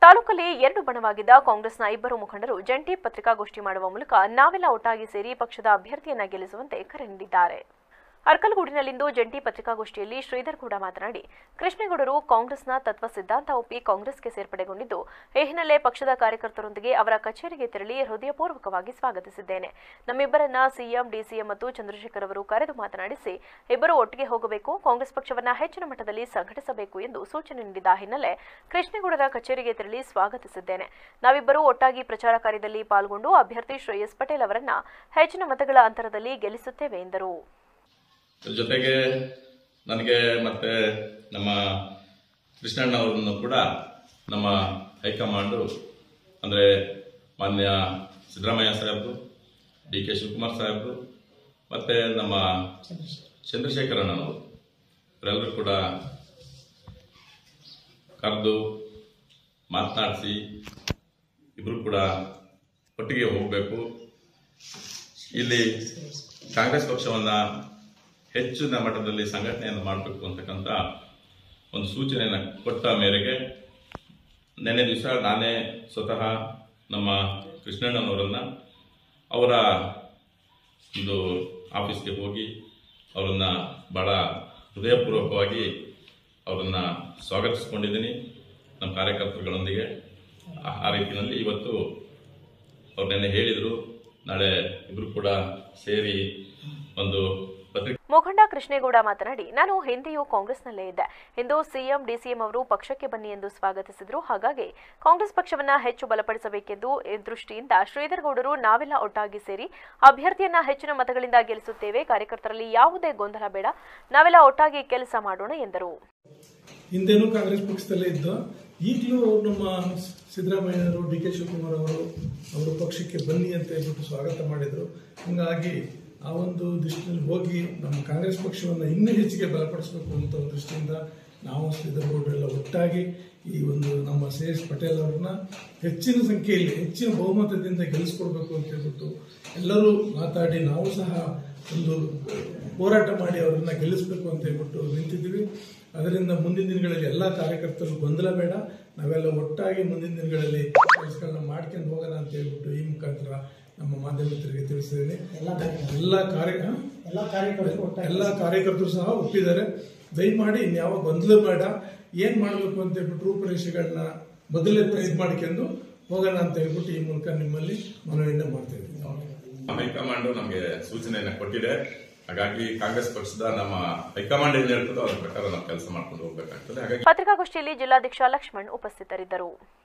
ತಾಲೂಕಲ್ಲಿ ಎರಡು ಬಣವಾಗಿದ್ದ ಕಾಂಗ್ರೆಸ್ನ ಇಬ್ಬರು ಮುಖಂಡರು ಜಂಟಿ ಪತ್ರಿಕಾಗೋಷ್ಠಿ ಮಾಡುವ ಮೂಲಕ ನಾವೆಲ್ಲ ಒಟ್ಟಾಗಿ ಸೇರಿ ಪಕ್ಷದ ಅಭ್ಯರ್ಥಿಯನ್ನ ಗೆಲ್ಲಿಸುವಂತೆ ಕರೆ ನೀಡಿದ್ದಾರೆ ಅರ್ಕಲಗೂಡಿನಲ್ಲಿಂದು ಜಂಟಿ ಪತ್ರಿಕಾಗೋಷ್ಠಿಯಲ್ಲಿ ಶ್ರೀಧರ್ ಗೌಡ ಮಾತನಾಡಿ ಕೃಷ್ಣೇಗೌಡರು ಕಾಂಗ್ರೆಸ್ನ ತತ್ವ ಸಿದ್ಧಾಂತ ಒಪ್ಪಿ ಕಾಂಗ್ರೆಸ್ಗೆ ಸೇರ್ಪಡೆಗೊಂಡಿದ್ದು ಈ ಹಿನ್ನೆಲೆ ಪಕ್ಷದ ಕಾರ್ಯಕರ್ತರೊಂದಿಗೆ ಅವರ ಕಚೇರಿಗೆ ತೆರಳಿ ಹೃದಯಪೂರ್ವಕವಾಗಿ ಸ್ವಾಗತಿಸಿದ್ದೇನೆ ನಮ್ಮಿಬ್ಬರನ್ನ ಸಿಎಂ ಡಿಸಿಎಂ ಮತ್ತು ಚಂದ್ರಶೇಖರ್ ಅವರು ಕರೆದು ಮಾತನಾಡಿಸಿ ಇಬ್ಬರು ಒಟ್ಟಿಗೆ ಹೋಗಬೇಕು ಕಾಂಗ್ರೆಸ್ ಪಕ್ಷವನ್ನ ಹೆಚ್ಚಿನ ಮಟ್ಟದಲ್ಲಿ ಸಂಘಟಿಸಬೇಕು ಎಂದು ಸೂಚನೆ ನೀಡಿದ ಹಿನ್ನೆಲೆ ಕೃಷ್ಣೇಗೌಡರ ಕಚೇರಿಗೆ ತೆರಳಿ ಸ್ವಾಗತಿಸಿದ್ದೇನೆ ನಾವಿಬ್ಬರು ಒಟ್ಟಾಗಿ ಪ್ರಚಾರ ಕಾರ್ಯದಲ್ಲಿ ಪಾಲ್ಗೊಂಡು ಅಭ್ಯರ್ಥಿ ಶ್ರೇಯಸ್ ಪಟೇಲ್ ಅವರನ್ನ ಹೆಚ್ಚಿನ ಮತಗಳ ಅಂತರದಲ್ಲಿ ಗೆಲ್ಲಿಸುತ್ತೇವೆ ಎಂದರು ಇದ್ರ ಜೊತೆಗೆ ನನಗೆ ಮತ್ತೆ ನಮ್ಮ ಕೃಷ್ಣಣ್ಣ ಅವರನ್ನು ಕೂಡ ನಮ್ಮ ಹೈಕಮಾಂಡು ಅಂದರೆ ಮಾನ್ಯ ಸಿದ್ದರಾಮಯ್ಯ ಸಾಹೇಬರು ಡಿ ಕೆ ಶಿವಕುಮಾರ್ ಸಾಹೇಬರು ಮತ್ತು ನಮ್ಮ ಚಂದ್ರಶೇಖರಣ್ಣನವರು ಇವರೆಲ್ಲರೂ ಕೂಡ ಕರೆದು ಮಾತನಾಡಿಸಿ ಇಬ್ಬರು ಕೂಡ ಒಟ್ಟಿಗೆ ಹೋಗಬೇಕು ಇಲ್ಲಿ ಕಾಂಗ್ರೆಸ್ ಪಕ್ಷವನ್ನು ಹೆಚ್ಚಿನ ಮಟ್ಟದಲ್ಲಿ ಸಂಘಟನೆಯನ್ನು ಮಾಡಬೇಕು ಅಂತಕ್ಕಂಥ ಒಂದು ಸೂಚನೆಯನ್ನು ಕೊಟ್ಟ ಮೇರೆಗೆ ನಿನ್ನೆ ದಿವಸ ನಾನೇ ಸ್ವತಃ ನಮ್ಮ ಕೃಷ್ಣಣ್ಣನವರನ್ನು ಅವರ ಒಂದು ಆಫೀಸ್ಗೆ ಹೋಗಿ ಅವರನ್ನು ಭಾಳ ಹೃದಯಪೂರ್ವಕವಾಗಿ ಅವರನ್ನು ಸ್ವಾಗತಿಸ್ಕೊಂಡಿದ್ದೀನಿ ನಮ್ಮ ಕಾರ್ಯಕರ್ತರುಗಳೊಂದಿಗೆ ಆ- ಆ ರೀತಿಯಲ್ಲಿ ಇವತ್ತು ಅವ್ರು ನೆನ್ನೆ ಹೇಳಿದರು ನಾಳೆ ಇಬ್ಬರು ಕೂಡ ಸೇರಿ ಒಂದು ಪತ್ರಿಕೆ ಮುಖಂಡ ಕೃಷ್ಣೇಗೌಡ ಮಾತನಾಡಿ ನಾನು ಹಿಂದೆಯೂ ಕಾಂಗ್ರೆಸ್ನಲ್ಲೇ ಇದ್ದೆ ಇಂದು ಸಿಎಂ ಡಿಸಿಎಂ ಅವರು ಪಕ್ಷಕ್ಕೆ ಬನ್ನಿ ಎಂದು ಸ್ವಾಗತಿಸಿದ್ರು ಹಾಗಾಗಿ ಕಾಂಗ್ರೆಸ್ ಪಕ್ಷವನ್ನ ಹೆಚ್ಚು ಬಲಪಡಿಸಬೇಕೆಂದು ಈ ದೃಷ್ಟಿಯಿಂದ ಶ್ರೀಧರ್ ಗೌಡರು ನಾವೆಲ್ಲ ಒಟ್ಟಾಗಿ ಸೇರಿ ಅಭ್ಯರ್ಥಿಯನ್ನ ಹೆಚ್ಚಿನ ಮತಗಳಿಂದ ಗೆಲ್ಲಿಸುತ್ತೇವೆ ಕಾರ್ಯಕರ್ತರಲ್ಲಿ ಯಾವುದೇ ಗೊಂದಲ ಬೇಡ ನಾವೆಲ್ಲ ಒಟ್ಟಾಗಿ ಕೆಲಸ ಮಾಡೋಣ ಎಂದರು ಹಿಂದೆನೂ ಕಾಂಗ್ರೆಸ್ ಪಕ್ಷದಲ್ಲೇ ಇದ್ದು ಈಗಲೂ ನಮ್ಮ ಸಿದ್ದರಾಮಯ್ಯನವರು ಡಿ ಕೆ ಶಿವಕುಮಾರ್ ಅವರು ಅವರು ಪಕ್ಷಕ್ಕೆ ಬನ್ನಿ ಅಂತ ಹೇಳ್ಬಿಟ್ಟು ಸ್ವಾಗತ ಮಾಡಿದರು ಹಂಗಾಗಿ ಆ ಒಂದು ದೃಷ್ಟಿಯಲ್ಲಿ ಹೋಗಿ ನಮ್ಮ ಕಾಂಗ್ರೆಸ್ ಪಕ್ಷವನ್ನು ಇನ್ನೂ ಹೆಚ್ಚಿಗೆ ಬಲಪಡಿಸಬೇಕು ಅಂತ ಒಂದು ದೃಷ್ಟಿಯಿಂದ ನಾವು ಶ್ರೀಧರಗೌಡರೆಲ್ಲ ಒಟ್ಟಾಗಿ ಈ ಒಂದು ನಮ್ಮ ಸಿ ಎಸ್ ಪಟೇಲ್ ಅವ್ರನ್ನ ಹೆಚ್ಚಿನ ಸಂಖ್ಯೆಯಲ್ಲಿ ಹೆಚ್ಚಿನ ಬಹುಮತದಿಂದ ಗೆಲ್ಲಿಸ್ಕೊಡ್ಬೇಕು ಅಂತ ಹೇಳ್ಬಿಟ್ಟು ಎಲ್ಲರೂ ಮಾತಾಡಿ ನಾವು ಸಹ ಒಂದು ಹೋರಾಟ ಮಾಡಿ ಅವರನ್ನ ಗೆಲ್ಲಿಸಬೇಕು ಅಂತ ಹೇಳ್ಬಿಟ್ಟು ನಿಂತಿದ್ದೀವಿ ಅದರಿಂದ ಮುಂದಿನ ದಿನಗಳಲ್ಲಿ ಎಲ್ಲ ಕಾರ್ಯಕರ್ತರು ಗೊಂದಲ ಬೇಡ ನಾವೆಲ್ಲ ಒಟ್ಟಾಗಿ ಮುಂದಿನ ದಿನಗಳಲ್ಲಿ ಕೆಲಸಗಳನ್ನ ಮಾಡ್ಕೊಂಡು ಹೋಗೋಣ ಅಂತ ಹೇಳ್ಬಿಟ್ಟು ಈ ಮುಖಾಂತರ ನಮ್ಮ ಮಾಧ್ಯಮಿಕರಿಗೆ ತಿಳಿಸಿದ್ದೇನೆ ಎಲ್ಲ ಕಾರ್ಯ ಹ? ಎಲ್ಲ ಕಾರ್ಯಕರ್ತರು ಒಟ್ಟಾಗಿ ಎಲ್ಲ ಕಾರ್ಯಕರ್ತರು ಸಹ ಒಪ್ಪಿದ್ದಾರೆ ದಯಮಾಡಿ ಇನ್ಯಾವ ಗೊಂದಲ ಬೇಡ ಏನ್ ಮಾಡಬೇಕು ಅಂತ ಹೇಳ್ಬಿಟ್ಟು ರೂಪುರೇಷೆಗಳನ್ನ ಮೊದಲೇ ಇದು ಮಾಡ್ಕೊಂಡು ಹೋಗೋಣ ಅಂತ ಹೇಳ್ಬಿಟ್ಟು ಈ ಮೂಲಕ ನಿಮ್ಮಲ್ಲಿ ಮನವಿಯನ್ನ ಮಾಡ್ತಾ ಇದ್ದೀನಿ ಹೈಕಮಾಂಡ್ ನಮಗೆ ಸೂಚನೆಯನ್ನ ಕೊಟ್ಟಿದೆ ಹಾಗಾಗಿ ಕಾಂಗ್ರೆಸ್ ಪಕ್ಷದ ನಮ್ಮ ಹೈಕಮಾಂಡ್ ಏನ್ ಹೇಳ್ತದೋ ಅದ್ರ ಪ್ರಕಾರ ನಾವು ಕೆಲಸ ಮಾಡ್ಕೊಂಡು ಹೋಗ್ಬೇಕಾಗ್ತದೆ ಹಾಗಾಗಿ ಪತ್ರಿಕಾಗೋಷ್ಠಿಯಲ್ಲಿ ಜಿಲ್ಲಾಧ್ಯಕ್ಷ ಲಕ್ಷ್ಮಣ್ ಉಪಸ್ಥಿತರಿದ್ದರು